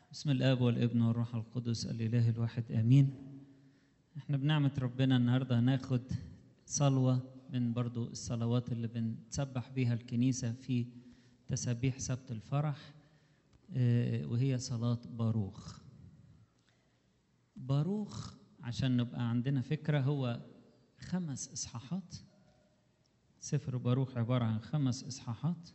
بسم الاب والابن والروح القدس الاله الواحد امين احنا بنعمه ربنا النهارده هناخد صلوه من برضو الصلوات اللي بنسبح بيها الكنيسه في تسابيح سبت الفرح آه، وهي صلاه باروخ باروخ عشان نبقى عندنا فكره هو خمس اصحاحات سفر باروخ عباره عن خمس اصحاحات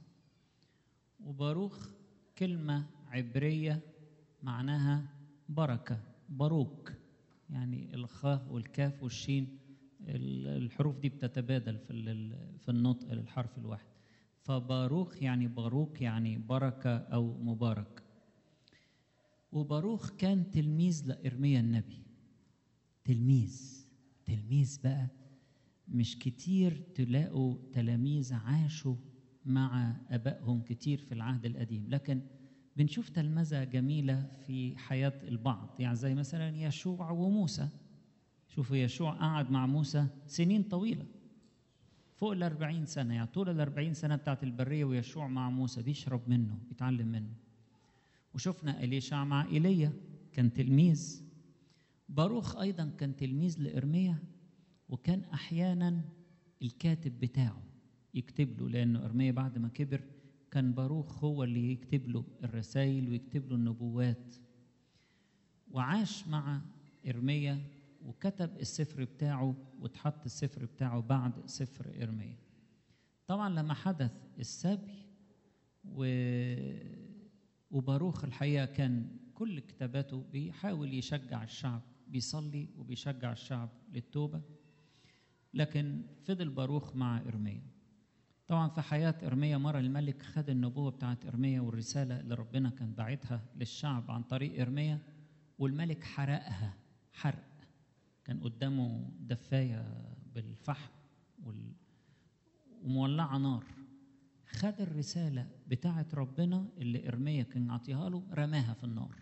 وباروخ كلمه عبريه معناها بركة باروك يعني الخاء والكاف والشين الحروف دي بتتبادل في في النطق للحرف الواحد فباروخ يعني باروك يعني بركة أو مبارك وباروخ كان تلميذ لإرميا النبي تلميذ تلميذ بقى مش كتير تلاقوا تلاميذ عاشوا مع أبائهم كتير في العهد القديم لكن بنشوف تلمذة جميلة في حياة البعض يعني زي مثلا يشوع وموسى شوفوا يشوع قعد مع موسى سنين طويلة فوق الأربعين سنة يعني طول الأربعين سنة بتاعت البرية ويشوع مع موسى بيشرب منه بيتعلم منه وشفنا إليشع مع إيليا كان تلميذ باروخ أيضا كان تلميذ لإرميا وكان أحيانا الكاتب بتاعه يكتب له لأنه إرميا بعد ما كبر كان باروخ هو اللي يكتب له الرسائل ويكتب له النبوات وعاش مع إرميا وكتب السفر بتاعه واتحط السفر بتاعه بعد سفر إرميا طبعا لما حدث السبي و... وباروخ الحقيقة كان كل كتاباته بيحاول يشجع الشعب بيصلي وبيشجع الشعب للتوبة لكن فضل باروخ مع إرميا طبعا في حياة إرميا مرة الملك خد النبوة بتاعت إرميا والرسالة اللي ربنا كان باعتها للشعب عن طريق إرميا والملك حرقها حرق كان قدامه دفاية بالفحم وال... ومولعة نار خد الرسالة بتاعت ربنا اللي إرميا كان عطيها له رماها في النار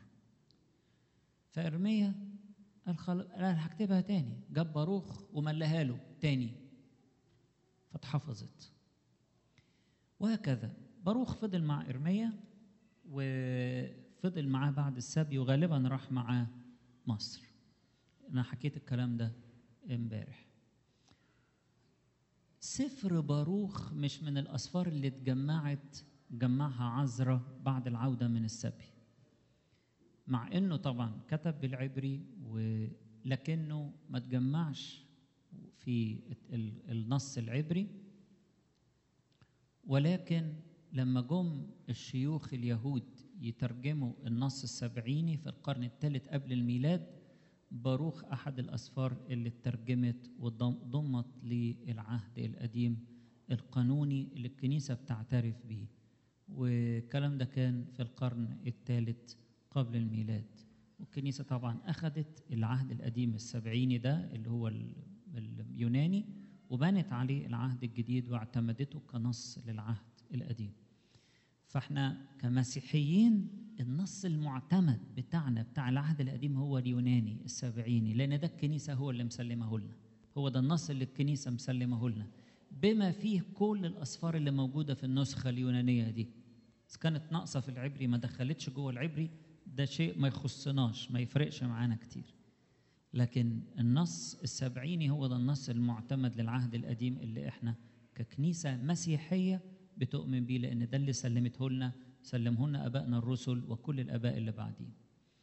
فإرميا قال خل... قال هكتبها تاني جاب باروخ وملها له تاني فاتحفظت وهكذا باروخ فضل مع إرميا وفضل معاه بعد السبي وغالبا راح معاه مصر أنا حكيت الكلام ده امبارح سفر باروخ مش من الأسفار اللي اتجمعت جمعها عزرة بعد العودة من السبي مع انه طبعا كتب بالعبري ولكنه ما تجمعش في النص العبري ولكن لما جم الشيوخ اليهود يترجموا النص السبعيني في القرن الثالث قبل الميلاد باروخ أحد الأسفار اللي اترجمت وضمت للعهد القديم القانوني اللي الكنيسة بتعترف به والكلام ده كان في القرن الثالث قبل الميلاد والكنيسة طبعا أخذت العهد القديم السبعيني ده اللي هو اليوناني وبنت عليه العهد الجديد واعتمدته كنص للعهد القديم فاحنا كمسيحيين النص المعتمد بتاعنا بتاع العهد القديم هو اليوناني السبعيني لان ده الكنيسه هو اللي مسلمه لنا هو ده النص اللي الكنيسه مسلمه لنا بما فيه كل الاسفار اللي موجوده في النسخه اليونانيه دي اذا كانت ناقصه في العبري ما دخلتش جوه العبري ده شيء ما يخصناش ما يفرقش معانا كتير لكن النص السبعيني هو ده النص المعتمد للعهد القديم اللي احنا ككنيسه مسيحيه بتؤمن بيه لان ده اللي سلمته لنا سلمه لنا ابائنا الرسل وكل الاباء اللي بعدين.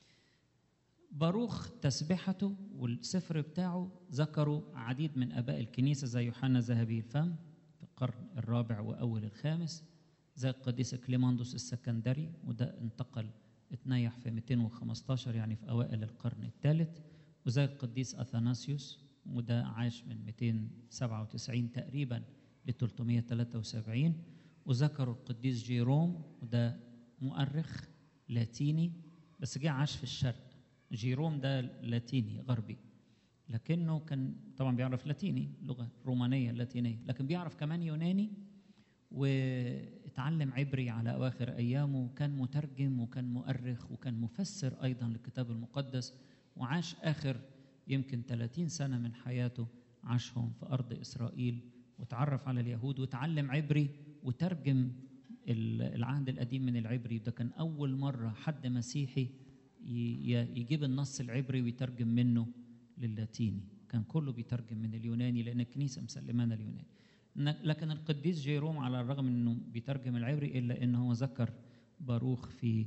باروخ تسبحته والسفر بتاعه ذكروا عديد من اباء الكنيسه زي يوحنا ذهبي الفم في القرن الرابع واول الخامس زي القديس كليماندوس السكندري وده انتقل اتنيح في 215 يعني في اوائل القرن الثالث وزي القديس اثناسيوس وده عاش من 297 تقريبا ل 373 وذكروا القديس جيروم وده مؤرخ لاتيني بس جه عاش في الشرق جيروم ده لاتيني غربي لكنه كان طبعا بيعرف لاتيني لغه رومانيه لاتينيه لكن بيعرف كمان يوناني واتعلم عبري على اواخر ايامه وكان مترجم وكان مؤرخ وكان مفسر ايضا للكتاب المقدس وعاش اخر يمكن 30 سنه من حياته عاشهم في ارض اسرائيل وتعرف على اليهود وتعلم عبري وترجم العهد القديم من العبري ده كان أول مرة حد مسيحي يجيب النص العبري ويترجم منه للاتيني كان كله بيترجم من اليوناني لان الكنيسه مسلمانا اليوناني لكن القديس جيروم على الرغم انه بيترجم العبري الا انه هو ذكر باروخ في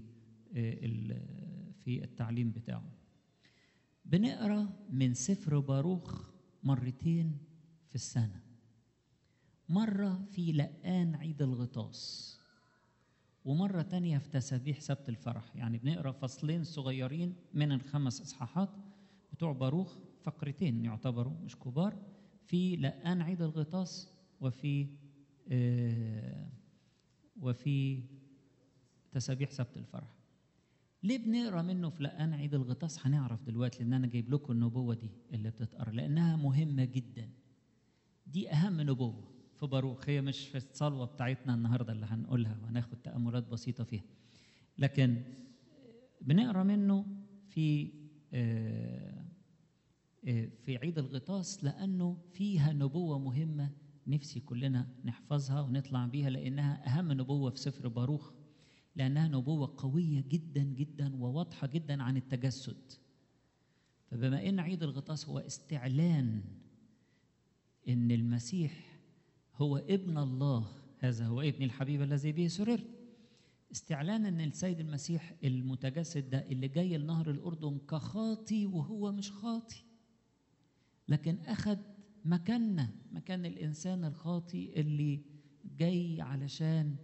في التعليم بتاعه بنقرا من سفر باروخ مرتين في السنه مره في لقان عيد الغطاس ومرة تانية في تسابيح سبت الفرح يعني بنقرا فصلين صغيرين من الخمس إصحاحات بتوع باروخ فقرتين يعتبروا مش كبار في لقان عيد الغطاس وفي آه وفي تسابيح سبت الفرح ليه بنقرا منه في لقان عيد الغطاس هنعرف دلوقتي لان انا جايب لكم النبوه دي اللي بتتقرا لانها مهمه جدا دي اهم نبوه في باروخ هي مش في الصلوه بتاعتنا النهارده اللي هنقولها وهناخد تاملات بسيطه فيها لكن بنقرا منه في آه في عيد الغطاس لانه فيها نبوه مهمه نفسي كلنا نحفظها ونطلع بيها لانها اهم نبوه في سفر باروخ لانها نبوه قويه جدا جدا وواضحه جدا عن التجسد فبما ان عيد الغطاس هو استعلان ان المسيح هو ابن الله هذا هو ابن الحبيب الذي به سررت استعلان ان السيد المسيح المتجسد ده اللي جاي لنهر الاردن كخاطي وهو مش خاطي لكن اخذ مكاننا مكان الانسان الخاطي اللي جاي علشان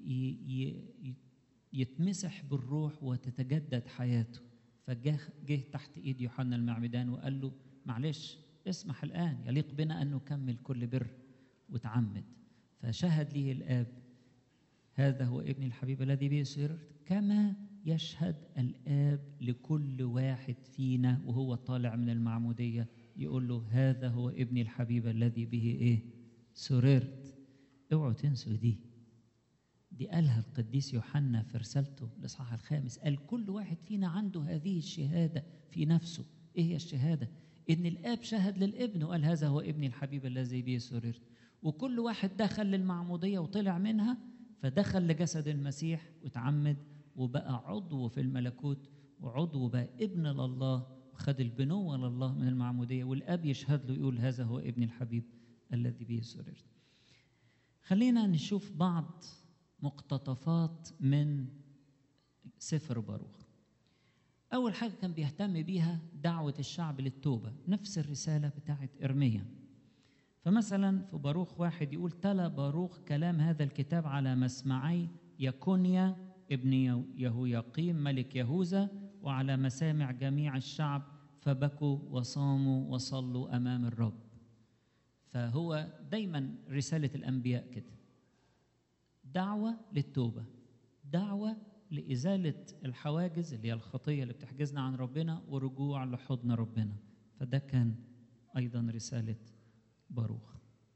يتمسح بالروح وتتجدد حياته فجه جه تحت ايد يوحنا المعمدان وقال له معلش اسمح الان يليق بنا ان نكمل كل بر وتعمد فشهد ليه الاب هذا هو ابن الحبيب الذي به سررت كما يشهد الاب لكل واحد فينا وهو طالع من المعموديه يقول له هذا هو ابن الحبيب الذي به ايه سررت اوعوا تنسوا دي دي قالها القديس يوحنا في رسالته الاصحاح الخامس قال كل واحد فينا عنده هذه الشهاده في نفسه ايه هي الشهاده ان الاب شهد للابن وقال هذا هو ابن الحبيب الذي به سررت وكل واحد دخل للمعموديه وطلع منها فدخل لجسد المسيح وتعمد وبقى عضو في الملكوت وعضو بقى ابن لله وخد البنوه لله من المعموديه والاب يشهد له يقول هذا هو ابن الحبيب الذي به سررت خلينا نشوف بعض مقتطفات من سفر باروخ أول حاجة كان بيهتم بيها دعوة الشعب للتوبة نفس الرسالة بتاعت إرميا فمثلا في باروخ واحد يقول تلا باروخ كلام هذا الكتاب على مسمعي يكونيا ابن يهوياقيم ملك يهوذا وعلى مسامع جميع الشعب فبكوا وصاموا وصلوا أمام الرب فهو دايما رسالة الأنبياء كده دعوة للتوبة دعوة لإزالة الحواجز اللي هي الخطية اللي بتحجزنا عن ربنا ورجوع لحضن ربنا فده كان أيضا رسالة باروخ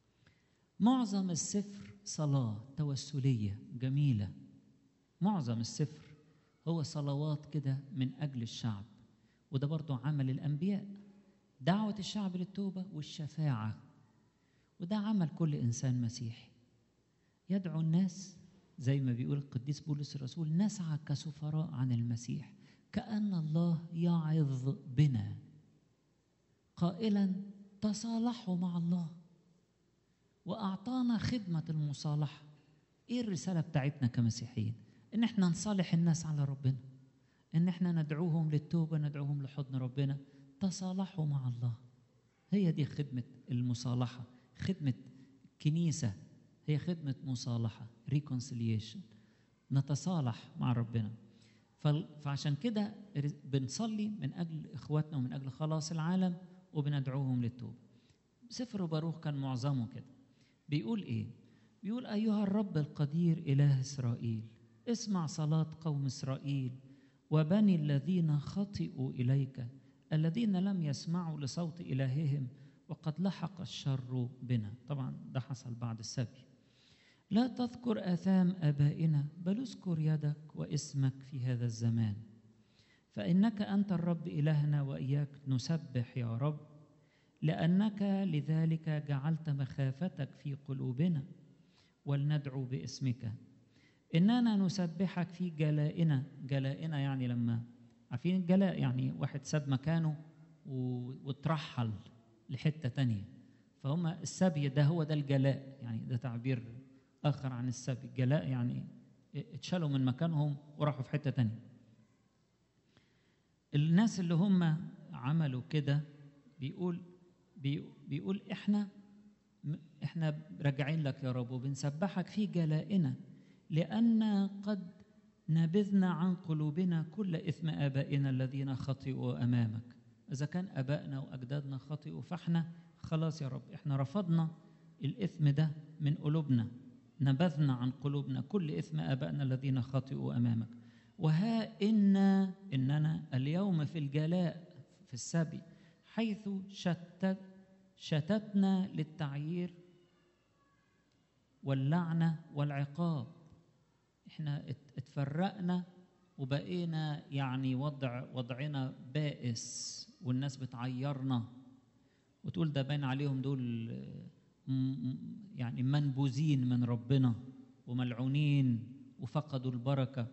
معظم السفر صلاة توسلية جميلة معظم السفر هو صلوات كده من أجل الشعب وده برضو عمل الأنبياء دعوة الشعب للتوبة والشفاعة وده عمل كل إنسان مسيحي يدعو الناس زي ما بيقول القديس بولس الرسول نسعى كسفراء عن المسيح كأن الله يعظ بنا قائلا تصالحوا مع الله وأعطانا خدمة المصالحة إيه الرسالة بتاعتنا كمسيحيين إن إحنا نصالح الناس على ربنا إن إحنا ندعوهم للتوبة ندعوهم لحضن ربنا تصالحوا مع الله هي دي خدمة المصالحة خدمة كنيسة هي خدمة مصالحة reconciliation نتصالح مع ربنا فعشان كده بنصلي من أجل إخواتنا ومن أجل خلاص العالم وبندعوهم للتوبة سفر باروخ كان معظمه كده بيقول إيه؟ بيقول أيها الرب القدير إله إسرائيل اسمع صلاة قوم إسرائيل وبني الذين خطئوا إليك الذين لم يسمعوا لصوت إلههم وقد لحق الشر بنا طبعا ده حصل بعد السبي لا تذكر آثام آبائنا بل اذكر يدك واسمك في هذا الزمان فإنك أنت الرب إلهنا وإياك نسبح يا رب لأنك لذلك جعلت مخافتك في قلوبنا ولندعو باسمك إننا نسبحك في جلائنا جلائنا يعني لما عارفين الجلاء يعني واحد ساب مكانه و- وترحل لحتة تانية فهم السبي ده هو ده الجلاء يعني ده تعبير آخر عن السبي الجلاء يعني اتشالوا من مكانهم وراحوا في حتة تانية الناس اللي هم عملوا كده بيقول بي- بيقول احنا م- احنا راجعين لك يا رب وبنسبحك في جلائنا لأن قد نبذنا عن قلوبنا كل إثم آبائنا الذين خطئوا أمامك إذا كان آبائنا وأجدادنا خطئوا فإحنا خلاص يا رب إحنا رفضنا الإثم ده من قلوبنا نبذنا عن قلوبنا كل إثم آبائنا الذين خطئوا أمامك وها إنا إننا اليوم في الجلاء في السبي حيث شتت شتتنا للتعيير واللعنة والعقاب احنا ات- اتفرقنا وبقينا يعني وضع وضعنا بائس والناس بتعيرنا وتقول ده باين عليهم دول آه، م- م- يعني منبوذين من ربنا وملعونين وفقدوا البركه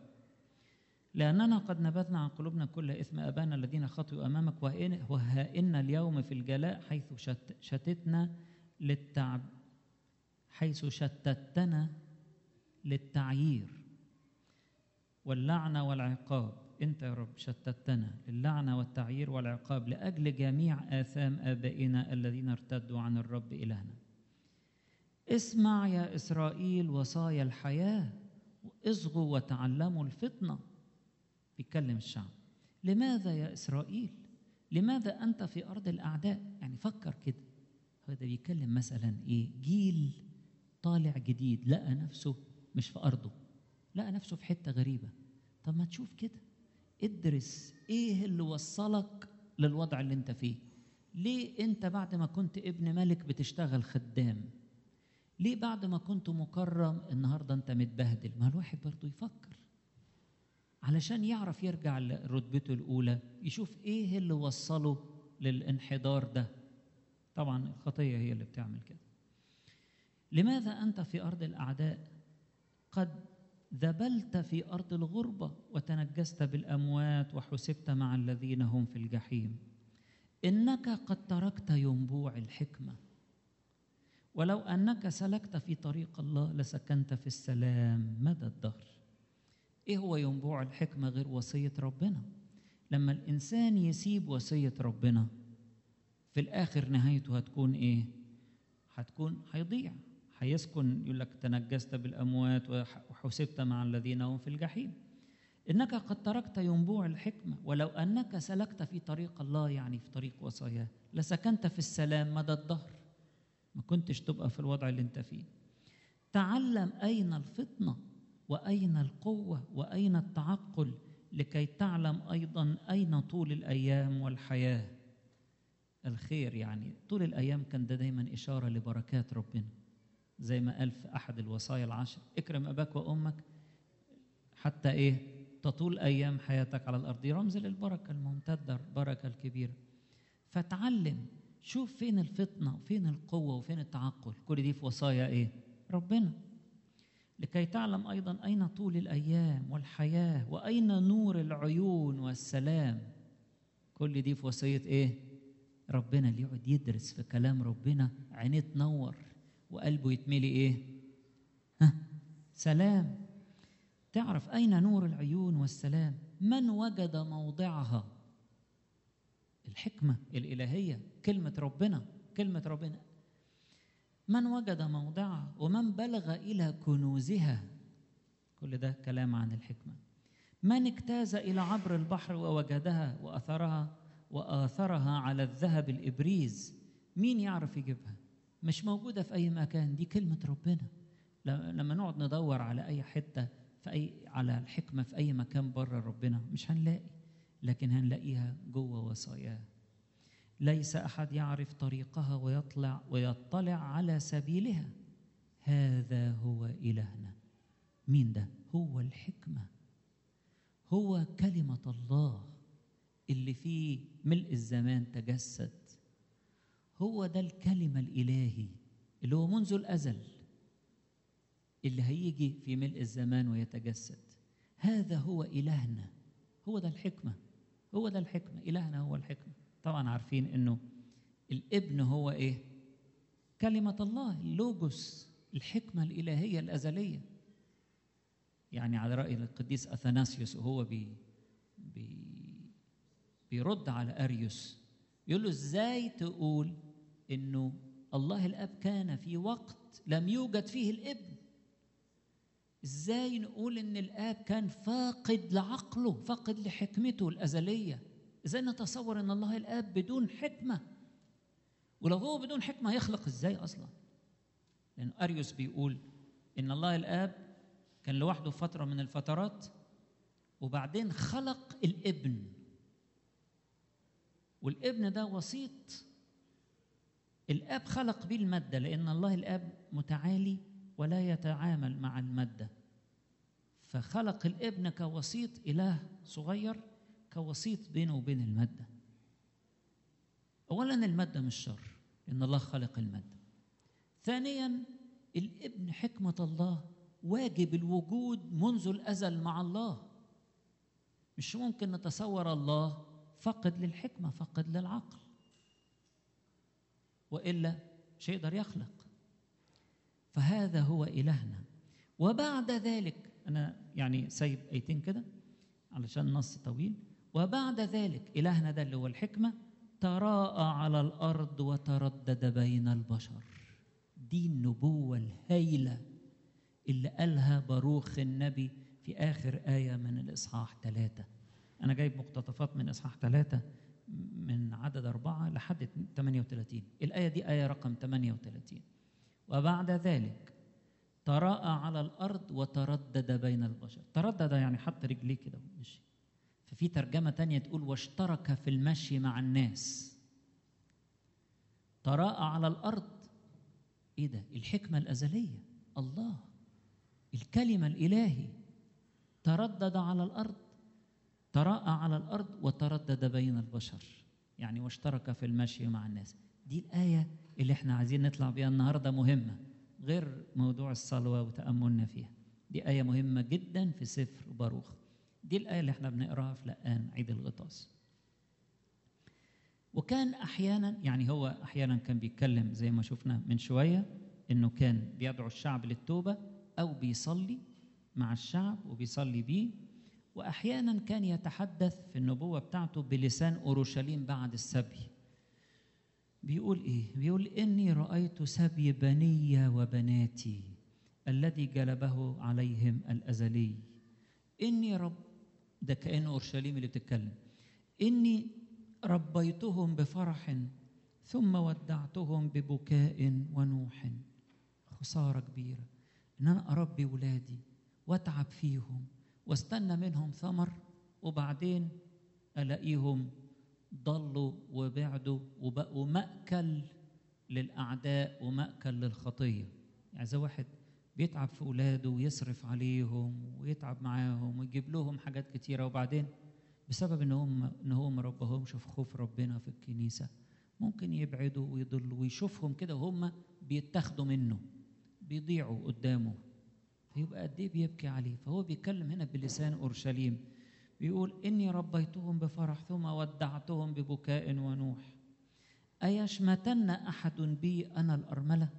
لأننا قد نبذنا عن قلوبنا كل إثم أبانا الذين خطئوا أمامك وإن- وها إن اليوم في الجلاء حيث شت شتتنا للتعب حيث شتتنا للتعيير واللعنة والعقاب أنت يا رب شتتنا للعنة والتعيير والعقاب لأجل جميع آثام آبائنا الذين ارتدوا عن الرب إلهنا اسمع يا إسرائيل وصايا الحياة اصغوا وتعلموا الفطنة بيتكلم الشعب لماذا يا إسرائيل لماذا أنت في أرض الأعداء يعني فكر كده هو ده بيتكلم مثلا إيه جيل طالع جديد لقى نفسه مش في أرضه لقى نفسه في حتة غريبة طب ما تشوف كده ادرس ايه اللي وصلك للوضع اللي انت فيه ليه انت بعد ما كنت ابن ملك بتشتغل خدام ليه بعد ما كنت مكرم النهارده انت متبهدل ما الواحد برضه يفكر علشان يعرف يرجع لرتبته الاولى يشوف ايه اللي وصله للانحدار ده طبعا الخطيه هي اللي بتعمل كده لماذا انت في ارض الاعداء قد ذبلت في ارض الغربه وتنجست بالاموات وحسبت مع الذين هم في الجحيم انك قد تركت ينبوع الحكمه ولو انك سلكت في طريق الله لسكنت في السلام مدى الدهر ايه هو ينبوع الحكمه غير وصيه ربنا لما الانسان يسيب وصيه ربنا في الاخر نهايته هتكون ايه هتكون هيضيع هيسكن يقول لك تنجست بالاموات وحسبت مع الذين هم في الجحيم انك قد تركت ينبوع الحكمه ولو انك سلكت في طريق الله يعني في طريق وصاياه لسكنت في السلام مدى الدهر ما كنتش تبقى في الوضع اللي انت فيه تعلم اين الفطنه واين القوه واين التعقل لكي تعلم ايضا اين طول الايام والحياه الخير يعني طول الايام كان ده دايما اشاره لبركات ربنا زي ما قال في احد الوصايا العشر اكرم اباك وامك حتى ايه تطول ايام حياتك على الارض دي رمز للبركه الممتده البركه الكبيره فتعلم شوف فين الفطنه وفين القوه وفين التعقل كل دي في وصايا ايه ربنا لكي تعلم ايضا اين طول الايام والحياه واين نور العيون والسلام كل دي في وصيه ايه ربنا اللي يقعد يدرس في كلام ربنا عينيه تنور وقلبه يتملي ايه ها سلام تعرف اين نور العيون والسلام من وجد موضعها الحكمه الالهيه كلمه ربنا كلمه ربنا من وجد موضعها ومن بلغ الى كنوزها كل ده كلام عن الحكمه من اجتاز الى عبر البحر ووجدها واثرها واثرها على الذهب الابريز مين يعرف يجيبها مش موجوده في اي مكان دي كلمه ربنا لما نقعد ندور على اي حته في اي على الحكمه في اي مكان بره ربنا مش هنلاقي لكن هنلاقيها جوه وصاياه ليس احد يعرف طريقها ويطلع ويطلع على سبيلها هذا هو الهنا مين ده هو الحكمه هو كلمه الله اللي فيه ملء الزمان تجسد هو ده الكلمه الالهي اللي هو منذ الازل اللي هيجي في ملء الزمان ويتجسد هذا هو الهنا هو ده الحكمه هو ده الحكمة إلهنا هو الحكمة طبعا عارفين إنه الابن هو إيه كلمة الله اللوجوس الحكمة الإلهية الأزلية يعني على رأي القديس أثناسيوس وهو بي بي بيرد على أريوس يقول له إزاي تقول إنه الله الاب كان في وقت لم يوجد فيه الابن ازاي نقول ان الاب كان فاقد لعقله فاقد لحكمته الازليه ازاي نتصور ان الله الاب بدون حكمه ولو هو بدون حكمه يخلق ازاي اصلا لان اريوس بيقول ان الله الاب كان لوحده فتره من الفترات وبعدين خلق الابن والابن ده وسيط الاب خلق به الماده لان الله الاب متعالي ولا يتعامل مع الماده فخلق الابن كوسيط اله صغير كوسيط بينه وبين الماده اولا الماده مش شر لان الله خلق الماده ثانيا الابن حكمه الله واجب الوجود منذ الازل مع الله مش ممكن نتصور الله فقد للحكمه فقد للعقل والا مش هيقدر يخلق فهذا هو الهنا وبعد ذلك انا يعني سايب ايتين كده علشان نص طويل وبعد ذلك الهنا ده اللي هو الحكمه تراءى على الارض وتردد بين البشر دي النبوه الهائله اللي قالها باروخ النبي في اخر ايه من الاصحاح ثلاثه انا جايب مقتطفات من اصحاح ثلاثه من عدد أربعة لحد 38 الآية دي آية رقم 38 وبعد ذلك تراءى على الأرض وتردد بين البشر تردد يعني حط رجليه كده ومشي ففي ترجمة تانية تقول واشترك في المشي مع الناس تراءى على الأرض إيه ده الحكمة الأزلية الله الكلمة الإلهي تردد على الأرض تراءى على الارض وتردد بين البشر يعني واشترك في المشي مع الناس دي الايه اللي احنا عايزين نطلع بيها النهارده مهمه غير موضوع الصلوه وتاملنا فيها دي ايه مهمه جدا في سفر باروخ دي الايه اللي احنا بنقراها في لقان عيد الغطاس وكان احيانا يعني هو احيانا كان بيتكلم زي ما شفنا من شويه انه كان بيدعو الشعب للتوبه او بيصلي مع الشعب وبيصلي بيه واحيانا كان يتحدث في النبوه بتاعته بلسان اورشليم بعد السبي بيقول ايه بيقول اني رايت سبي بني وبناتي الذي جلبه عليهم الازلي اني رب ده كان اورشليم اللي بتتكلم اني ربيتهم بفرح ثم ودعتهم ببكاء ونوح خساره كبيره ان انا اربي ولادي واتعب فيهم واستنى منهم ثمر وبعدين الاقيهم ضلوا وبعدوا وبقوا ماكل للاعداء وماكل للخطيه يعني زي واحد بيتعب في اولاده ويصرف عليهم ويتعب معاهم ويجيب لهم حاجات كتيره وبعدين بسبب ان هم ان هو ما ربهمش في خوف ربنا في الكنيسه ممكن يبعدوا ويضلوا ويشوفهم كده وهم بيتاخدوا منه بيضيعوا قدامه فيبقى قد ايه بيبكي عليه فهو بيتكلم هنا بلسان اورشليم بيقول اني ربيتهم بفرح ثم ودعتهم ببكاء ونوح ايشمتن احد بي انا الارمله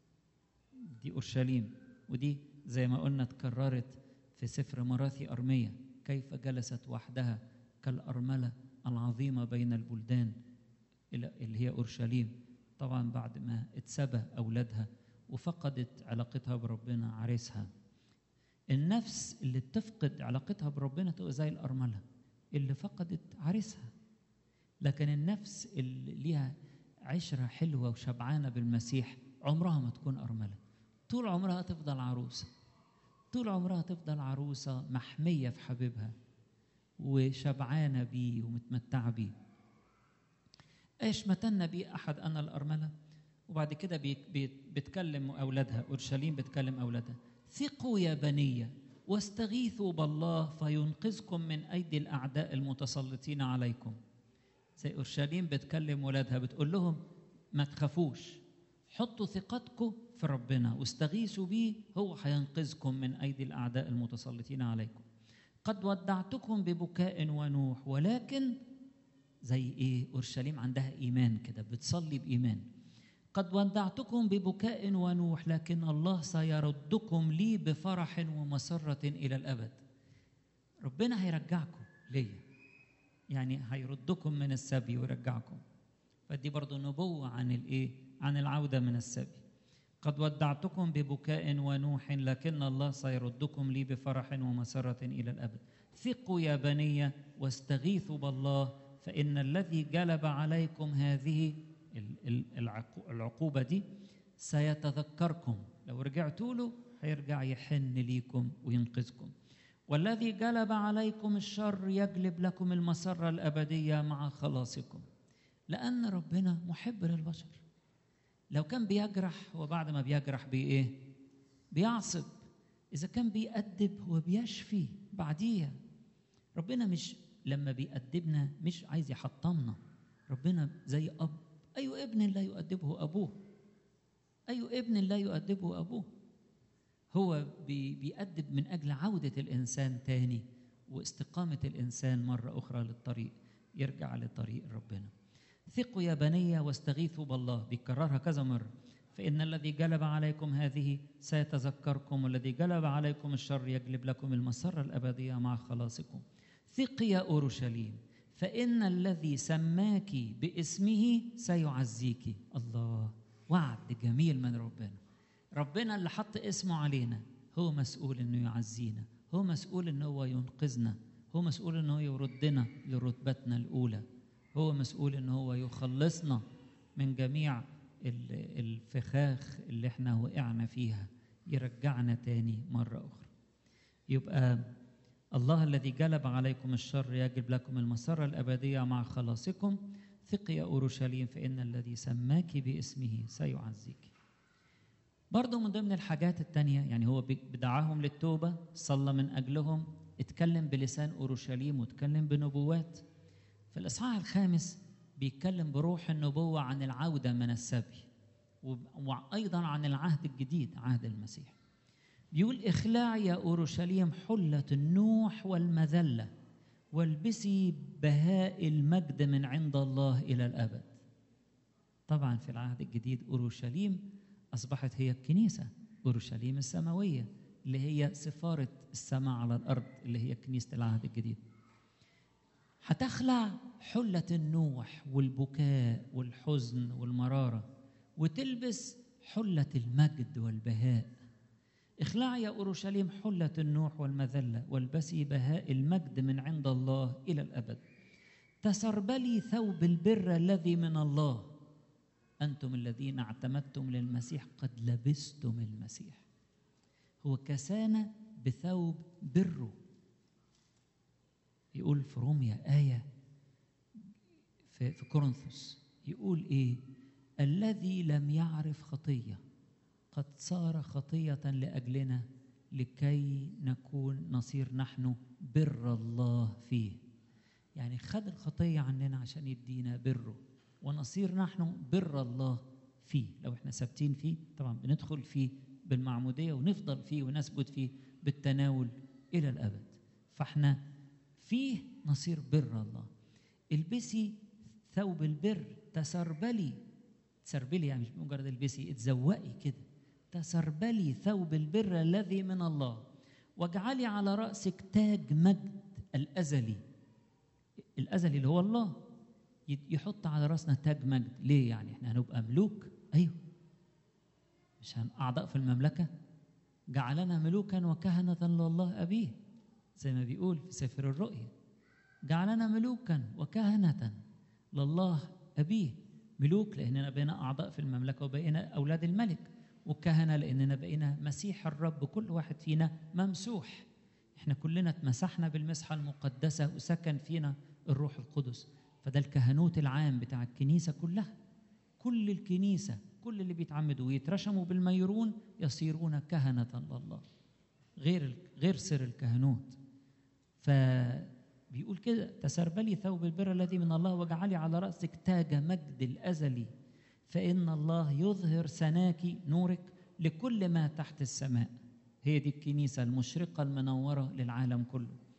دي اورشليم ودي زي ما قلنا اتكررت في سفر مراثي ارميه كيف جلست وحدها كالارمله العظيمه بين البلدان اللي هي اورشليم طبعا بعد ما اتسبى اولادها وفقدت علاقتها بربنا عريسها النفس اللي بتفقد علاقتها بربنا تبقى زي الأرملة اللي فقدت عريسها لكن النفس اللي ليها عشرة حلوة وشبعانة بالمسيح عمرها ما تكون أرملة طول عمرها تفضل عروسة طول عمرها تفضل عروسة محمية في حبيبها وشبعانة بيه ومتمتعة بيه ايش متن بي أحد أنا الأرملة وبعد كده بتكلم أولادها أورشليم بتكلم أولادها ثقوا يا بنية واستغيثوا بالله فينقذكم من أيدي الأعداء المتسلطين عليكم زي أورشليم بتكلم ولادها بتقول لهم ما تخافوش حطوا ثقتكم في ربنا واستغيثوا بيه هو هينقذكم من أيدي الأعداء المتسلطين عليكم قد ودعتكم ببكاء ونوح ولكن زي ايه اورشليم عندها ايمان كده بتصلي بايمان قد ودعتكم ببكاء ونوح لكن الله سيردكم لي بفرح ومسره الى الابد ربنا هيرجعكم ليا يعني هيردكم من السبي ويرجعكم فدي برضو نبوة عن الايه عن العودة من السبي قد ودعتكم ببكاء ونوح لكن الله سيردكم لي بفرح ومسرة إلى الأبد ثقوا يا بني واستغيثوا بالله فإن الذي جلب عليكم هذه العقوبة دي سيتذكركم لو رجعتوا له هيرجع يحن ليكم وينقذكم والذي جلب عليكم الشر يجلب لكم المسرة الأبدية مع خلاصكم لأن ربنا محب للبشر لو كان بيجرح هو بعد ما بيجرح بإيه؟ بيعصب إذا كان بيأدب هو بيشفي بعديها ربنا مش لما بيأدبنا مش عايز يحطمنا ربنا زي أب أي ابن لا يؤدبه أبوه أي ابن لا يؤدبه أبوه هو بيأدب من أجل عودة الإنسان تاني واستقامة الإنسان مرة أخرى للطريق يرجع لطريق ربنا ثقوا يا بني واستغيثوا بالله بيكررها كذا مرة فإن الذي جلب عليكم هذه سيتذكركم والذي جلب عليكم الشر يجلب لكم المسرة الأبدية مع خلاصكم ثق يا أورشليم فإن الذي سماك باسمه سيعزيك الله وعد جميل من ربنا ربنا اللي حط اسمه علينا هو مسؤول انه يعزينا هو مسؤول انه هو ينقذنا هو مسؤول انه هو يردنا لرتبتنا الاولى هو مسؤول ان هو يخلصنا من جميع الفخاخ اللي احنا وقعنا فيها يرجعنا تاني مرة أخرى يبقى الله الذي جلب عليكم الشر يجلب لكم المسرة الأبدية مع خلاصكم ثق يا أورشليم فإن الذي سماك باسمه سيعزيك برضه من ضمن الحاجات التانية يعني هو بدعاهم للتوبة صلى من أجلهم اتكلم بلسان أورشليم واتكلم بنبوات في الإصحاح الخامس بيتكلم بروح النبوة عن العودة من السبي وأيضا عن العهد الجديد عهد المسيح بيقول اخلع يا أورشليم حلة النوح والمذلة والبسي بهاء المجد من عند الله إلى الأبد طبعا في العهد الجديد أورشليم أصبحت هي الكنيسة أورشليم السماوية اللي هي سفارة السماء على الأرض اللي هي كنيسة العهد الجديد هتخلع حلة النوح والبكاء والحزن والمرارة وتلبس حلة المجد والبهاء اخلع يا أورشليم حلة النوح والمذلة والبسي بهاء المجد من عند الله إلى الأبد تسربلي ثوب البر الذي من الله أنتم الذين اعتمدتم للمسيح قد لبستم المسيح هو كسانا بثوب بره يقول في روميا آية في, في كورنثوس يقول إيه الذي لم يعرف خطية قد صار خطية لأجلنا لكي نكون نصير نحن بر الله فيه يعني خد الخطية عننا عشان يدينا بره ونصير نحن بر الله فيه لو احنا ثابتين فيه طبعا بندخل فيه بالمعمودية ونفضل فيه ونثبت فيه بالتناول إلى الأبد فاحنا فيه نصير بر الله البسي ثوب البر تسربلي تسربلي يعني مش مجرد البسي اتزوقي كده تسربلي ثوب البر الذي من الله واجعلي على رأسك تاج مجد الأزلي الأزلي اللي هو الله يحط على رأسنا تاج مجد ليه يعني احنا هنبقى ملوك أيوه مش أعضاء في المملكة جعلنا ملوكا وكهنة لله أبيه زي ما بيقول في سفر الرؤيا جعلنا ملوكا وكهنة لله أبيه ملوك لأننا بقينا أعضاء في المملكة وبقينا أولاد الملك وكهنة لأننا بقينا مسيح الرب كل واحد فينا ممسوح احنا كلنا اتمسحنا بالمسحة المقدسة وسكن فينا الروح القدس فده الكهنوت العام بتاع الكنيسة كلها كل الكنيسة كل اللي بيتعمدوا ويترشموا بالميرون يصيرون كهنة لله غير غير سر الكهنوت فبيقول كده تسربلي ثوب البر الذي من الله واجعلي على رأسك تاج مجد الأزلي فإن الله يظهر سناك نورك لكل ما تحت السماء هي دي الكنيسة المشرقة المنورة للعالم كله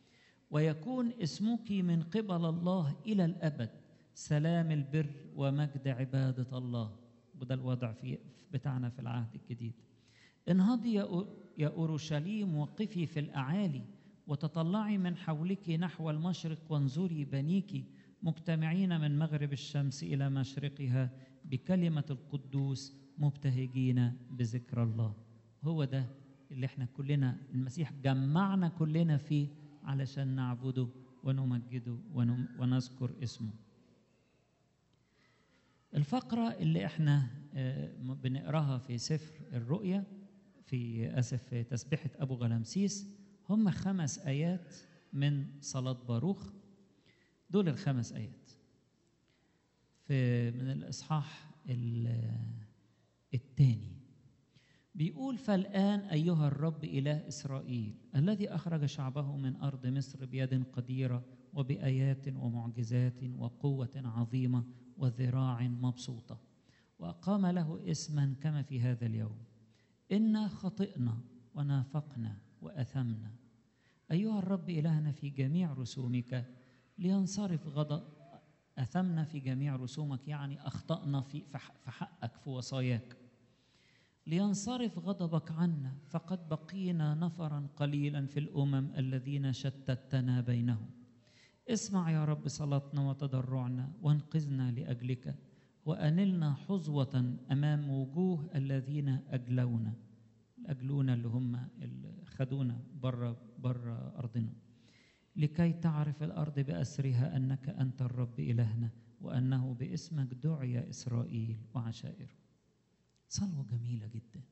ويكون اسمك من قبل الله الى الابد سلام البر ومجد عباده الله وده الوضع في بتاعنا في العهد الجديد انهضي يا اورشليم وقفي في الاعالي وتطلعي من حولك نحو المشرق وانظري بنيك مجتمعين من مغرب الشمس الى مشرقها بكلمه القدوس مبتهجين بذكر الله هو ده اللي احنا كلنا المسيح جمعنا كلنا فيه علشان نعبده ونمجده ونذكر اسمه الفقرة اللي احنا بنقراها في سفر الرؤيا في اسف في تسبيحة ابو غلامسيس هم خمس ايات من صلاة باروخ دول الخمس ايات في من الاصحاح الثاني بيقول فالآن أيها الرب إله إسرائيل الذي أخرج شعبه من أرض مصر بيد قديرة وبآيات ومعجزات وقوة عظيمة وذراع مبسوطة وأقام له اسما كما في هذا اليوم إنا خطئنا ونافقنا وأثمنا أيها الرب إلهنا في جميع رسومك لينصرف غضب أثمنا في جميع رسومك يعني أخطأنا في حقك في وصاياك لينصرف غضبك عنا فقد بقينا نفرا قليلا في الامم الذين شتتنا بينهم اسمع يا رب صلاتنا وتضرعنا وانقذنا لاجلك وانلنا حظوه امام وجوه الذين اجلونا الاجلونا اللي هم اللي خدونا بره بره ارضنا لكي تعرف الارض باسرها انك انت الرب الهنا وانه باسمك دعي اسرائيل وعشائره صلوة جميلة جدا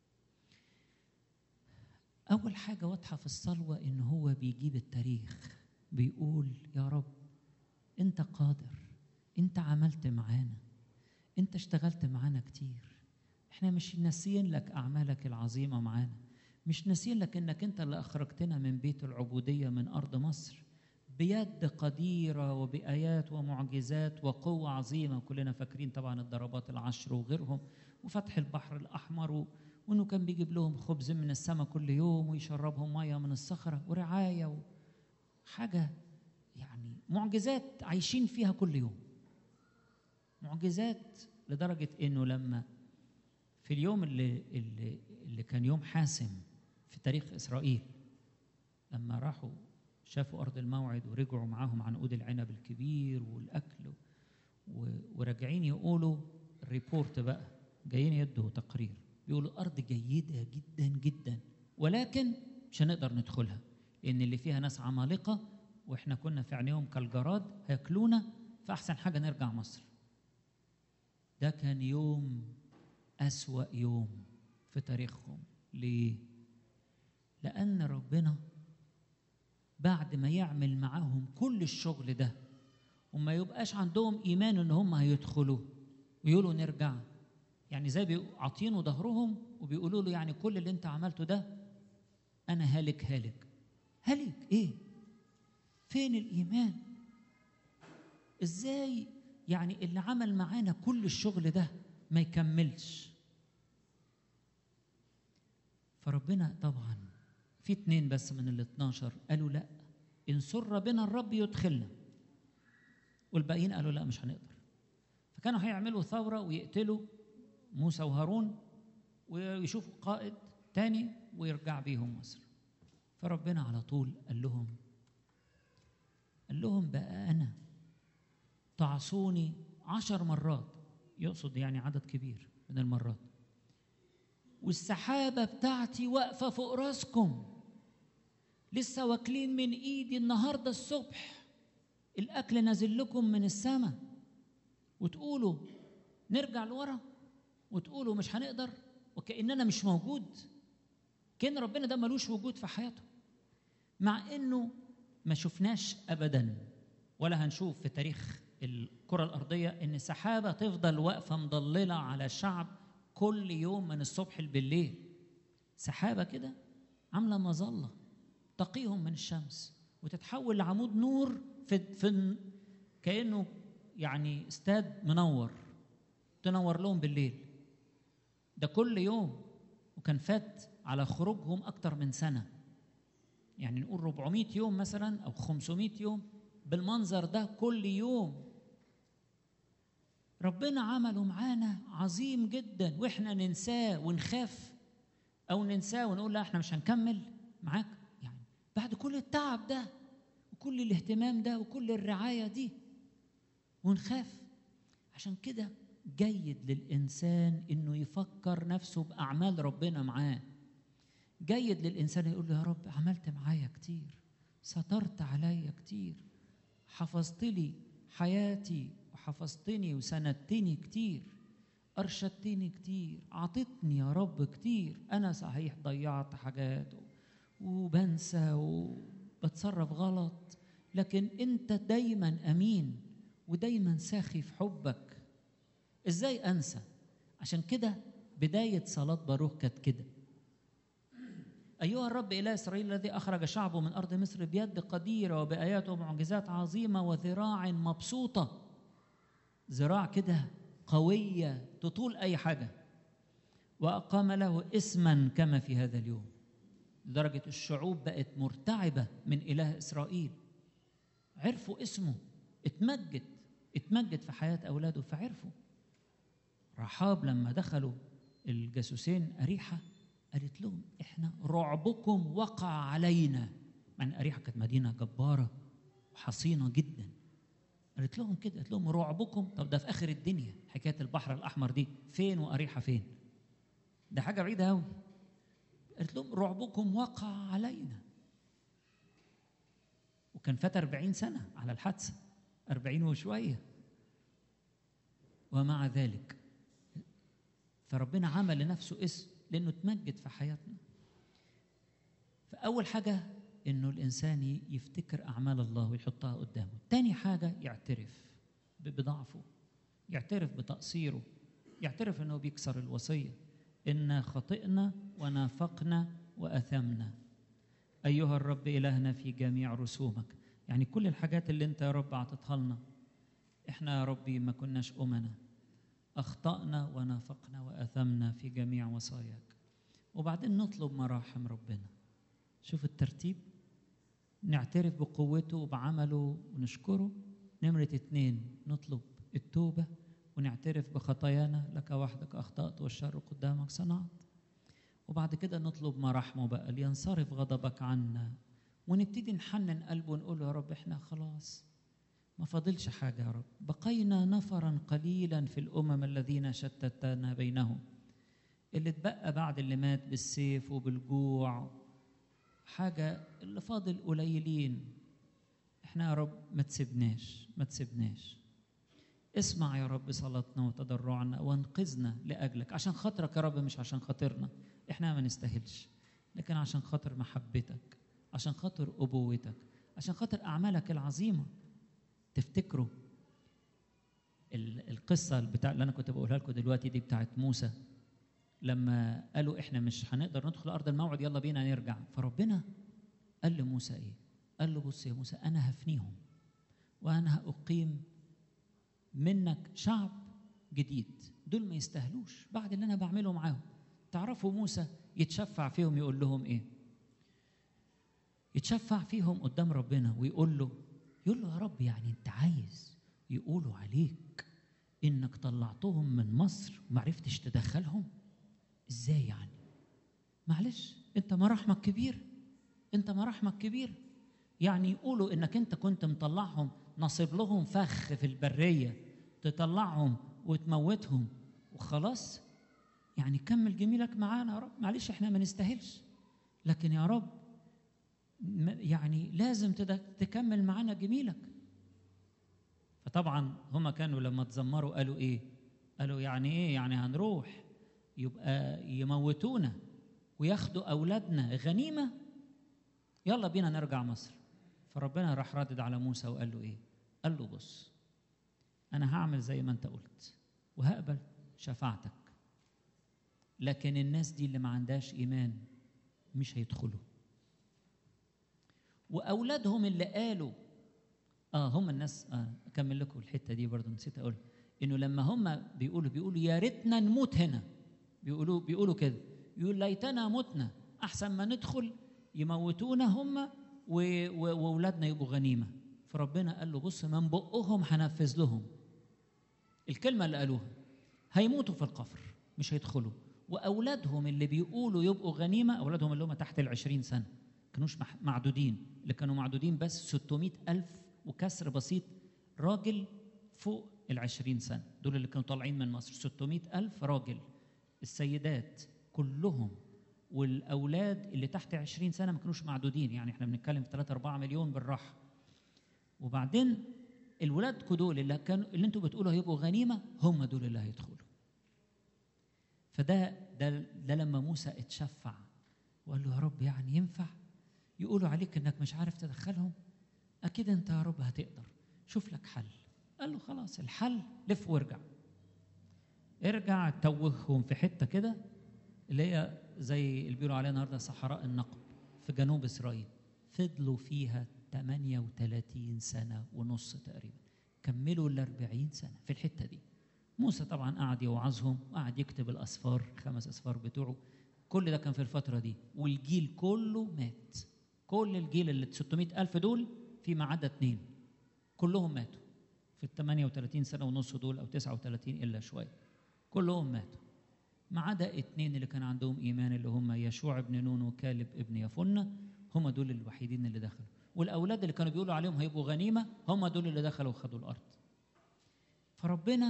أول حاجة واضحة في الصلوة إن هو بيجيب التاريخ بيقول يا رب أنت قادر أنت عملت معانا أنت اشتغلت معانا كتير إحنا مش ناسيين لك أعمالك العظيمة معانا مش ناسيين لك إنك أنت اللي أخرجتنا من بيت العبودية من أرض مصر بيد قديرة وبآيات ومعجزات وقوة عظيمة كلنا فاكرين طبعا الضربات العشر وغيرهم وفتح البحر الأحمر وإنه كان بيجيب لهم خبز من السماء كل يوم ويشربهم مية من الصخرة ورعاية حاجة يعني معجزات عايشين فيها كل يوم معجزات لدرجة إنه لما في اليوم اللي, اللي, اللي كان يوم حاسم في تاريخ إسرائيل لما راحوا شافوا أرض الموعد ورجعوا معاهم عنقود العنب الكبير والأكل وراجعين يقولوا الريبورت بقى جايين يدوا تقرير بيقولوا الأرض جيدة جدا جدا ولكن مش هنقدر ندخلها لأن اللي فيها ناس عمالقة وإحنا كنا في عينيهم كالجراد هياكلونا فأحسن حاجة نرجع مصر ده كان يوم أسوأ يوم في تاريخهم ليه؟ لأن ربنا بعد ما يعمل معاهم كل الشغل ده وما يبقاش عندهم ايمان ان هم هيدخلوا ويقولوا نرجع يعني زي عاطينه ظهرهم وبيقولوا له يعني كل اللي انت عملته ده انا هالك هالك هالك ايه فين الايمان ازاي يعني اللي عمل معانا كل الشغل ده ما يكملش فربنا طبعا في اتنين بس من ال 12 قالوا لا ان سر بنا الرب يدخلنا والباقيين قالوا لا مش هنقدر فكانوا هيعملوا ثوره ويقتلوا موسى وهارون ويشوفوا قائد تاني ويرجع بيهم مصر فربنا على طول قال لهم قال لهم بقى انا تعصوني عشر مرات يقصد يعني عدد كبير من المرات والسحابه بتاعتي واقفه فوق راسكم لسه واكلين من ايدي النهارده الصبح الاكل نازل لكم من السماء وتقولوا نرجع لورا وتقولوا مش هنقدر وكاننا مش موجود كان ربنا ده ملوش وجود في حياته مع انه ما شفناش ابدا ولا هنشوف في تاريخ الكره الارضيه ان سحابه تفضل واقفه مضلله على شعب كل يوم من الصبح بالليل سحابه كده عامله مظله تقيهم من الشمس وتتحول لعمود نور في في كانه يعني استاد منور تنور لهم بالليل ده كل يوم وكان فات على خروجهم اكتر من سنه يعني نقول 400 يوم مثلا او 500 يوم بالمنظر ده كل يوم ربنا عمله معانا عظيم جدا واحنا ننساه ونخاف او ننساه ونقول لا احنا مش هنكمل معاك يعني بعد كل التعب ده وكل الاهتمام ده وكل الرعايه دي ونخاف عشان كده جيد للانسان انه يفكر نفسه باعمال ربنا معاه جيد للانسان يقول له يا رب عملت معايا كتير سترت عليا كتير حفظت لي حياتي وحفظتني وسندتني كتير أرشدتني كتير عطتني يا رب كتير أنا صحيح ضيعت حاجات وبنسى وبتصرف غلط لكن أنت دايما أمين ودايما ساخي في حبك إزاي أنسى عشان كده بداية صلاة باروخ كانت كده أيها الرب إله إسرائيل الذي أخرج شعبه من أرض مصر بيد قديرة وبآيات ومعجزات عظيمة وذراع مبسوطة ذراع كده قوية تطول أي حاجة وأقام له اسما كما في هذا اليوم لدرجة الشعوب بقت مرتعبة من إله إسرائيل عرفوا اسمه اتمجد اتمجد في حياة أولاده فعرفوا رحاب لما دخلوا الجاسوسين أريحة قالت لهم احنا رعبكم وقع علينا مع أريحة كانت مدينة جبارة وحصينة جدا قالت لهم كده قالت لهم رعبكم طب ده في اخر الدنيا حكايه البحر الاحمر دي فين واريحه فين ده حاجه بعيده قوي قالت لهم رعبكم وقع علينا وكان فات 40 سنه على الحادثه 40 وشويه ومع ذلك فربنا عمل لنفسه اسم لانه تمجد في حياتنا فاول حاجه انه الانسان يفتكر اعمال الله ويحطها قدامه تاني حاجه يعترف بضعفه يعترف بتقصيره يعترف انه بيكسر الوصيه ان خطئنا ونافقنا واثمنا ايها الرب الهنا في جميع رسومك يعني كل الحاجات اللي انت يا رب عطتها لنا احنا يا ربي ما كناش امنا اخطانا ونافقنا واثمنا في جميع وصاياك وبعدين نطلب مراحم ربنا شوف الترتيب نعترف بقوته وبعمله ونشكره نمرة اتنين نطلب التوبة ونعترف بخطايانا لك وحدك أخطأت والشر قدامك صنعت وبعد كده نطلب مراحمه بقى لينصرف غضبك عنا ونبتدي نحنن قلبه ونقول يا رب احنا خلاص ما فاضلش حاجة يا رب بقينا نفرا قليلا في الأمم الذين شتتنا بينهم اللي اتبقى بعد اللي مات بالسيف وبالجوع حاجة اللي فاضل قليلين احنا يا رب ما تسيبناش ما تسيبناش اسمع يا رب صلاتنا وتضرعنا وانقذنا لأجلك عشان خاطرك يا رب مش عشان خاطرنا احنا ما نستاهلش لكن عشان خاطر محبتك عشان خاطر أبوتك عشان خاطر أعمالك العظيمة تفتكروا القصة بتاع اللي أنا كنت بقولها لكم دلوقتي دي بتاعت موسى لما قالوا احنا مش هنقدر ندخل ارض الموعد يلا بينا نرجع فربنا قال لموسى ايه قال له بص يا موسى انا هفنيهم وانا هاقيم منك شعب جديد دول ما يستاهلوش بعد اللي انا بعمله معاهم تعرفوا موسى يتشفع فيهم يقول لهم ايه يتشفع فيهم قدام ربنا ويقول له يقول له يا رب يعني انت عايز يقولوا عليك انك طلعتهم من مصر وما عرفتش تدخلهم ازاي يعني معلش انت مراحمك كبير انت مراحمك كبير يعني يقولوا انك انت كنت مطلعهم نصب لهم فخ في البريه تطلعهم وتموتهم وخلاص يعني كمل جميلك معانا يا رب معلش احنا ما نستاهلش لكن يا رب يعني لازم تكمل معانا جميلك فطبعا هما كانوا لما تزمروا قالوا ايه قالوا يعني ايه يعني هنروح يبقى يموتونا وياخدوا اولادنا غنيمه يلا بينا نرجع مصر فربنا راح رادد على موسى وقال له ايه قال له بص انا هعمل زي ما انت قلت وهقبل شفاعتك لكن الناس دي اللي ما عندهاش ايمان مش هيدخلوا واولادهم اللي قالوا اه هم الناس اه اكمل لكم الحته دي برضو نسيت اقول انه لما هم بيقولوا بيقولوا يا ريتنا نموت هنا بيقولوا بيقولوا كده يقول ليتنا متنا احسن ما ندخل يموتونا هم واولادنا يبقوا غنيمه فربنا قال له بص من بقهم هنفذ لهم الكلمه اللي قالوها هيموتوا في القفر مش هيدخلوا واولادهم اللي بيقولوا يبقوا غنيمه اولادهم اللي هم تحت العشرين سنه كانوش معدودين اللي كانوا معدودين بس 600 ألف وكسر بسيط راجل فوق العشرين سنة دول اللي كانوا طالعين من مصر 600 ألف راجل السيدات كلهم والأولاد اللي تحت 20 سنة ما كانوش معدودين يعني احنا بنتكلم في 3 4 مليون بالراحة وبعدين الولاد دول اللي كانوا اللي انتوا بتقولوا هيبقوا غنيمة هم دول اللي هيدخلوا فده ده ده لما موسى اتشفع وقال له يا رب يعني ينفع يقولوا عليك انك مش عارف تدخلهم اكيد انت يا رب هتقدر شوف لك حل قال له خلاص الحل لف وارجع ارجع توههم في حته كده اللي هي زي اللي بيقولوا عليها النهارده صحراء النقب في جنوب اسرائيل فضلوا فيها 38 سنه ونص تقريبا كملوا ال 40 سنه في الحته دي موسى طبعا قعد يوعظهم وقعد يكتب الاسفار خمس اسفار بتوعه كل ده كان في الفتره دي والجيل كله مات كل الجيل اللي 600 ألف دول فيما عدا اثنين كلهم ماتوا في ال 38 سنة ونص دول أو 39 إلا شوية كلهم ماتوا ما عدا اثنين اللي كان عندهم إيمان اللي هم يشوع ابن نون وكالب ابن يفنة هم دول الوحيدين اللي دخلوا والأولاد اللي كانوا بيقولوا عليهم هيبقوا غنيمة هم دول اللي دخلوا وخدوا الأرض فربنا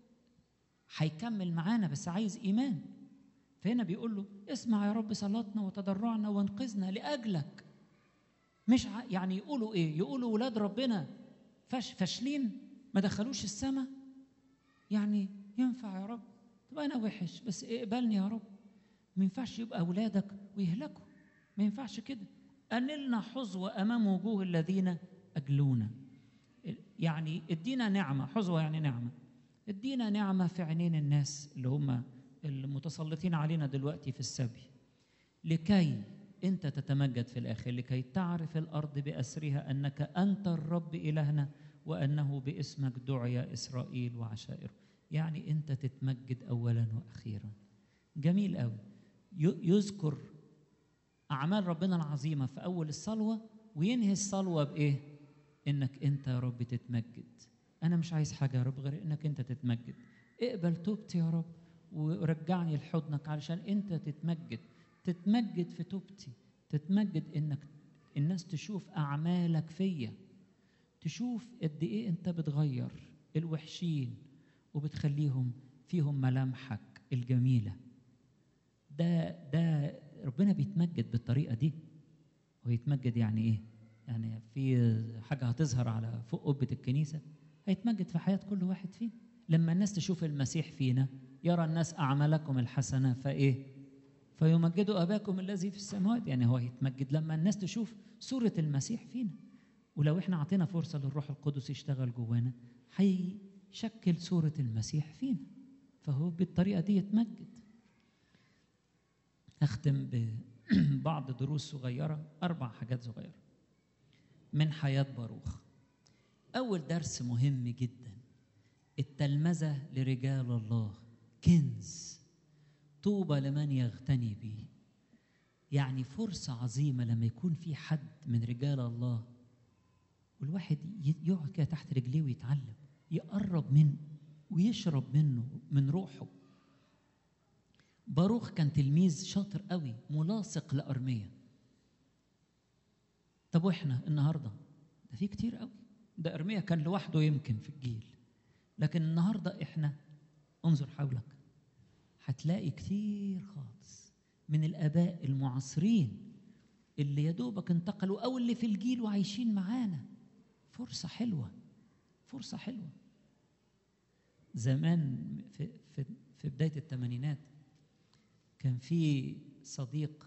هيكمل معانا بس عايز إيمان فهنا بيقول له اسمع يا رب صلاتنا وتضرعنا وانقذنا لأجلك مش ع... يعني يقولوا ايه يقولوا ولاد ربنا فش فاشلين ما دخلوش السماء يعني ينفع يا رب طب انا وحش بس اقبلني يا رب ما ينفعش يبقى اولادك ويهلكوا ما ينفعش كده انلنا حظوة امام وجوه الذين اجلونا يعني ادينا نعمه حظوة يعني نعمه ادينا نعمه في عينين الناس اللي هم المتسلطين علينا دلوقتي في السبي لكي انت تتمجد في الاخر لكي تعرف الارض باسرها انك انت الرب الهنا وانه باسمك دعي اسرائيل وعشائره يعني انت تتمجد اولا واخيرا جميل قوي يذكر اعمال ربنا العظيمه في اول الصلوه وينهي الصلوه بايه انك انت يا رب تتمجد انا مش عايز حاجه يا رب غير انك انت تتمجد اقبل توبتي يا رب ورجعني لحضنك علشان انت تتمجد تتمجد في توبتي تتمجد انك الناس تشوف اعمالك فيا تشوف قد ايه انت بتغير الوحشين وبتخليهم فيهم ملامحك الجميله ده ده ربنا بيتمجد بالطريقه دي ويتمجد يعني ايه يعني في حاجه هتظهر على فوق قبه الكنيسه هيتمجد في حياه كل واحد فينا لما الناس تشوف المسيح فينا يرى الناس اعمالكم الحسنه فايه فيمجدوا اباكم الذي في السماوات يعني هو يتمجد لما الناس تشوف صوره المسيح فينا ولو احنا اعطينا فرصه للروح القدس يشتغل جوانا هيشكل صوره المسيح فينا فهو بالطريقه دي يتمجد اختم ببعض دروس صغيره اربع حاجات صغيره من حياه باروخ اول درس مهم جدا التلمذه لرجال الله كنز طوبى لمن يغتني به يعني فرصة عظيمة لما يكون في حد من رجال الله والواحد يقعد كده تحت رجليه ويتعلم يقرب منه ويشرب منه من روحه باروخ كان تلميذ شاطر قوي ملاصق لأرمية طب واحنا النهارده ده في كتير قوي ده أرمية كان لوحده يمكن في الجيل لكن النهارده احنا انظر حولك هتلاقي كتير خالص من الاباء المعاصرين اللي يا دوبك انتقلوا او اللي في الجيل وعايشين معانا فرصه حلوه فرصه حلوه زمان في في في بدايه الثمانينات كان في صديق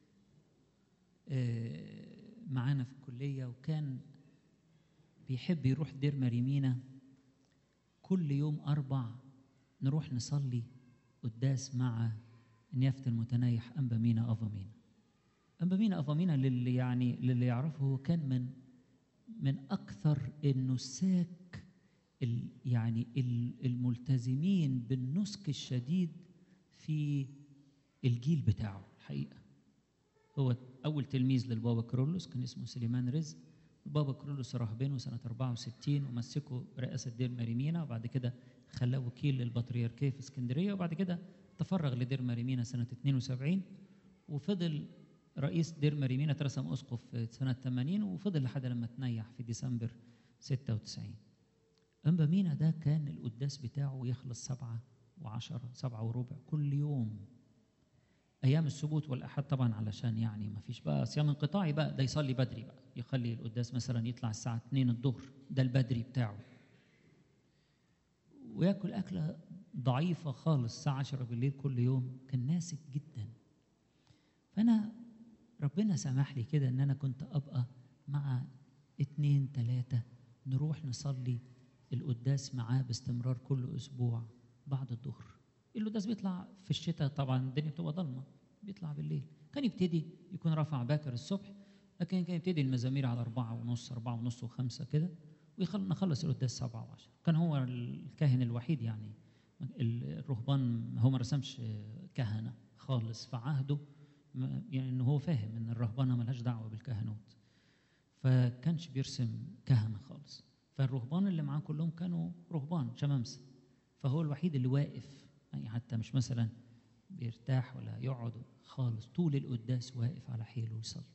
معانا في الكليه وكان بيحب يروح دير مريمينا كل يوم اربع نروح نصلي قداس مع نيافة المتنايح أنبا مينا أفا مينا أنبا مينا أفا مينا للي يعني للي يعرفه هو كان من من أكثر النساك ال يعني ال الملتزمين بالنسك الشديد في الجيل بتاعه الحقيقة هو اول تلميذ للبابا كرولوس كان اسمه سليمان رزق البابا كرولوس راح بينه سنه 64 ومسكه رئاسه دير مريمينا وبعد كده خلاه وكيل للبطريركيه في اسكندريه وبعد كده تفرغ لدير مريمينا سنه 72 وفضل رئيس دير مريمينا اترسم اسقف في سنه 80 وفضل لحد لما تنيح في ديسمبر 96 أنبا مينا ده كان القداس بتاعه يخلص سبعة وعشرة سبعة وربع كل يوم أيام السبوت والأحد طبعا علشان يعني ما فيش بقى صيام انقطاعي بقى ده يصلي بدري بقى يخلي القداس مثلا يطلع الساعة 2 الظهر ده البدري بتاعه وياكل أكلة ضعيفة خالص الساعة 10 بالليل كل يوم كان ناسك جدا فأنا ربنا سمح لي كده إن أنا كنت أبقى مع اتنين تلاتة نروح نصلي القداس معاه باستمرار كل اسبوع بعد الظهر القداس بيطلع في الشتاء طبعا الدنيا بتبقى ضلمه بيطلع بالليل كان يبتدي يكون رافع باكر الصبح لكن كان يبتدي المزامير على أربعة ونص أربعة ونص وخمسة كده ونخلص القداس سبعة وعشرة كان هو الكاهن الوحيد يعني الرهبان هو ما رسمش كهنة خالص في عهده يعني انه هو فاهم ان الرهبانة ملهاش دعوة بالكهنوت فكانش بيرسم كهنة خالص فالرهبان اللي معاه كلهم كانوا رهبان شمامسة فهو الوحيد اللي واقف يعني حتى مش مثلا بيرتاح ولا يقعد خالص طول القداس واقف على حيله يصلي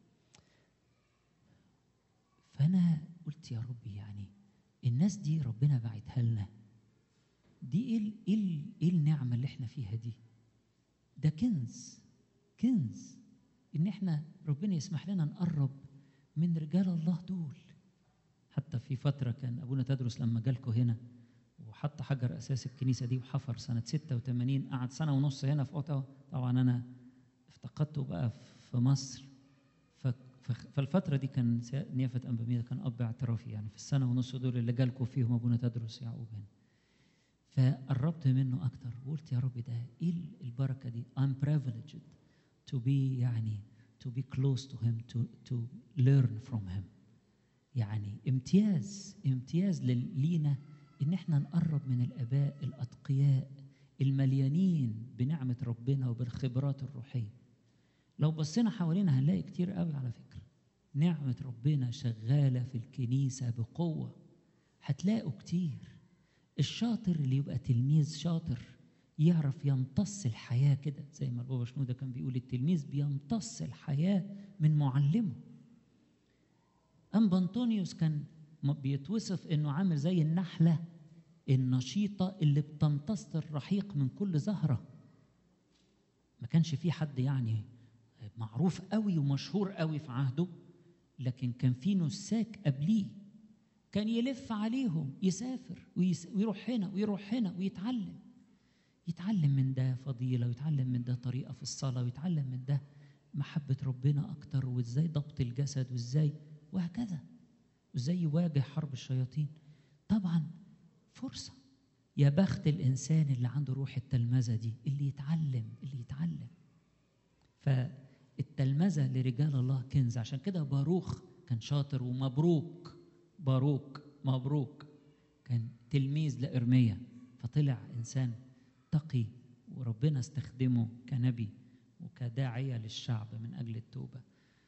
فأنا قلت يا ربي يعني الناس دي ربنا بعتها لنا دي ايه ايه ايه النعمه اللي احنا فيها دي ده كنز كنز ان احنا ربنا يسمح لنا نقرب من رجال الله دول حتى في فترة كان أبونا تدرس لما جالكوا هنا وحط حجر أساس الكنيسة دي وحفر سنة 86 قعد سنة ونص هنا في أوتاوا طبعا أنا افتقدته بقى في مصر فالفترة دي كان نيافة أنبا كان أب اعترافي يعني في السنة ونص دول اللي جالكوا فيهم أبونا تدرس يعقوب هنا فقربت منه أكتر وقلت يا رب ده إيه البركة دي I'm privileged to be يعني to be close to him to, to learn from him يعني امتياز امتياز لينا ان احنا نقرب من الاباء الاتقياء المليانين بنعمه ربنا وبالخبرات الروحيه لو بصينا حوالينا هنلاقي كتير قوي على فكره نعمه ربنا شغاله في الكنيسه بقوه هتلاقوا كتير الشاطر اللي يبقى تلميذ شاطر يعرف يمتص الحياه كده زي ما البابا شنوده كان بيقول التلميذ بيمتص الحياه من معلمه أنبا أنطونيوس كان بيتوصف إنه عامل زي النحلة النشيطة اللي بتمتص الرحيق من كل زهرة ما كانش في حد يعني معروف قوي ومشهور قوي في عهده لكن كان في نساك قبليه كان يلف عليهم يسافر ويس ويروح هنا ويروح هنا ويتعلم يتعلم من ده فضيلة ويتعلم من ده طريقة في الصلاة ويتعلم من ده محبة ربنا أكتر وإزاي ضبط الجسد وإزاي وهكذا وازاي يواجه حرب الشياطين طبعا فرصة يا بخت الإنسان اللي عنده روح التلمذة دي اللي يتعلم اللي يتعلم فالتلمذة لرجال الله كنز عشان كده باروخ كان شاطر ومبروك باروك مبروك كان تلميذ لإرميا فطلع إنسان تقي وربنا استخدمه كنبي وكداعية للشعب من أجل التوبة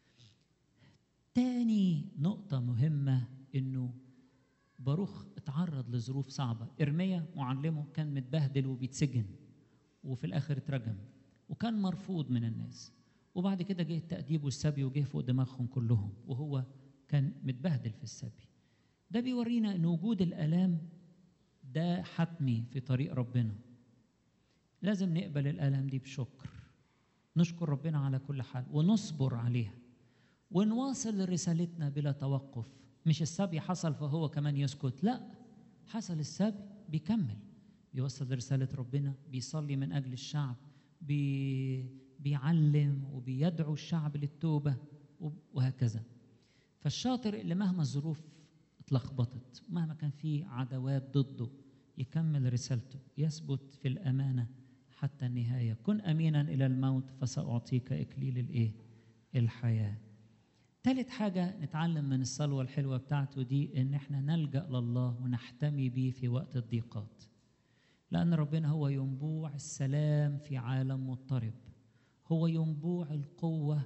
تاني نقطة مهمة إنه باروخ اتعرض لظروف صعبة إرميا معلمه كان متبهدل وبيتسجن وفي الآخر اترجم وكان مرفوض من الناس وبعد كده جه التأديب والسبي وجه فوق دماغهم كلهم وهو كان متبهدل في السبي ده بيورينا ان وجود الالام ده حتمي في طريق ربنا لازم نقبل الالام دي بشكر نشكر ربنا على كل حال ونصبر عليها ونواصل رسالتنا بلا توقف مش السبي حصل فهو كمان يسكت لا حصل السبي بيكمل بيوصل رسالة ربنا بيصلي من أجل الشعب بي بيعلم وبيدعو الشعب للتوبة وهكذا فالشاطر اللي مهما الظروف اتلخبطت مهما كان في عداوات ضده يكمل رسالته يثبت في الأمانة حتى النهاية كن أمينا إلى الموت فسأعطيك إكليل الإيه الحياة ثالث حاجة نتعلم من الصلوة الحلوة بتاعته دي إن إحنا نلجأ لله ونحتمي بيه في وقت الضيقات لأن ربنا هو ينبوع السلام في عالم مضطرب هو ينبوع القوة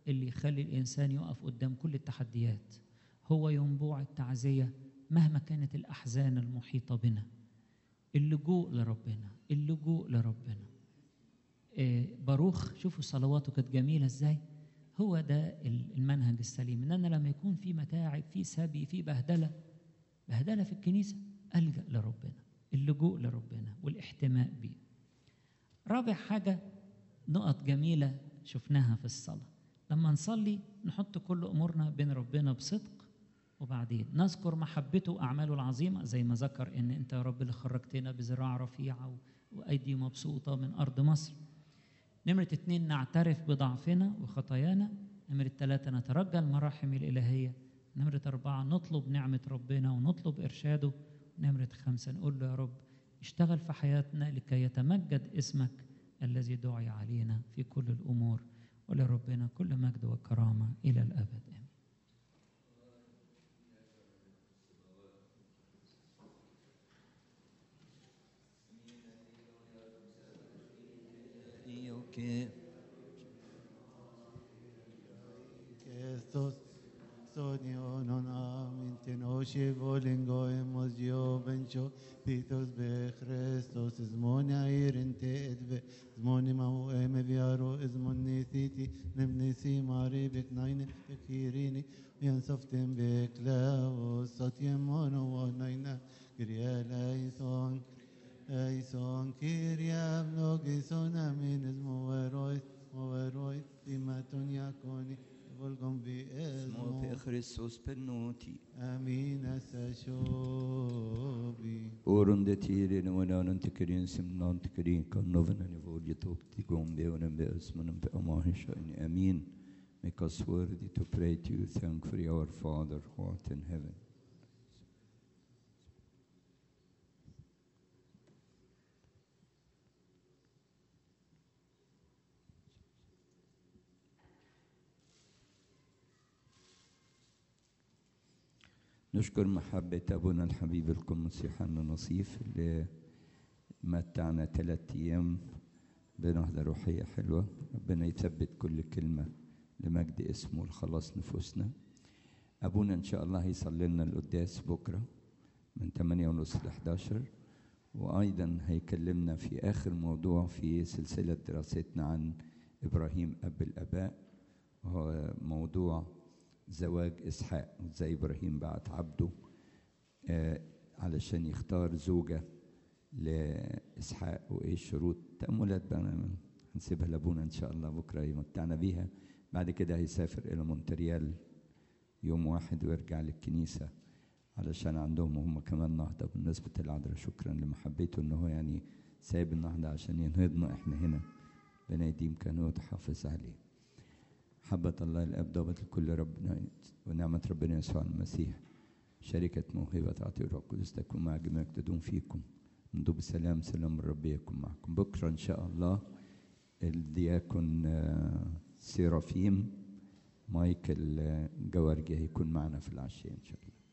اللي يخلي الإنسان يقف قدام كل التحديات هو ينبوع التعزية مهما كانت الأحزان المحيطة بنا اللجوء لربنا اللجوء لربنا إيه باروخ شوفوا صلواته كانت جميلة ازاي هو ده المنهج السليم ان انا لما يكون في متاعب في سبي في بهدله بهدله في الكنيسه الجا لربنا اللجوء لربنا والاحتماء بيه رابع حاجه نقط جميله شفناها في الصلاه لما نصلي نحط كل امورنا بين ربنا بصدق وبعدين نذكر محبته واعماله العظيمه زي ما ذكر ان انت يا رب اللي خرجتنا بذراع رفيعه وايدي مبسوطه من ارض مصر نمرة اتنين نعترف بضعفنا وخطايانا نمرة ثلاثة نترجى المراحم الإلهية نمرة أربعة نطلب نعمة ربنا ونطلب إرشاده نمرة خمسة نقول له يا رب اشتغل في حياتنا لكي يتمجد اسمك الذي دعي علينا في كل الأمور ولربنا كل مجد وكرامة إلى الأبد آمين que Estos sonio non aminte noche volengo hemos yo bencho pitos be Christos zmonia irente edve zmoni mau eme viaro zmoni thiti nemnisi mari bek naine bekirini yansoftem bek lao satiem mono wa naina kriya laison Eison Kyria vlogison amin esmo verois verois timaton yakoni volgon vi اسمه في esmo Christus benoti. amin asashobi Orunde tirin och när inte kirin sim non kirin kan noven ni volje tok ti gom be och be اسمن be amahish in amin. Make us worthy to pray to you, thankfully, our Father who art in heaven. نشكر محبة أبونا الحبيب القدس يوحنا نصيف اللي متعنا ثلاثة أيام بنهضة روحية حلوة ربنا يثبت كل كلمة لمجد اسمه ولخلاص نفوسنا أبونا إن شاء الله هيصلي لنا القداس بكرة من 8 ونص ل 11 وأيضا هيكلمنا في آخر موضوع في سلسلة دراستنا عن إبراهيم أب الآباء وهو موضوع زواج إسحاق وإزاي إبراهيم بعت عبده آه علشان يختار زوجة لإسحاق وإيه الشروط تأملات بقى هنسيبها لأبونا إن شاء الله بكرة يمتعنا بيها بعد كده هيسافر إلى مونتريال يوم واحد ويرجع للكنيسة علشان عندهم هم كمان نهضة بالنسبة للعذراء شكرا لمحبته إن هو يعني سايب النهضة عشان ينهضنا إحنا هنا ربنا يديم كانوا وتحافظ عليه محبة الله الأب ضابط الكل ربنا ونعمة ربنا يسوع المسيح شركة موهبة عطية الروح القدس تكون مع جميع تدوم فيكم منذ بسلام سلام الرب يكون معكم بكرة إن شاء الله الدياكون آه، سيرافيم مايكل آه، جوارجي هيكون معنا في العشية إن شاء الله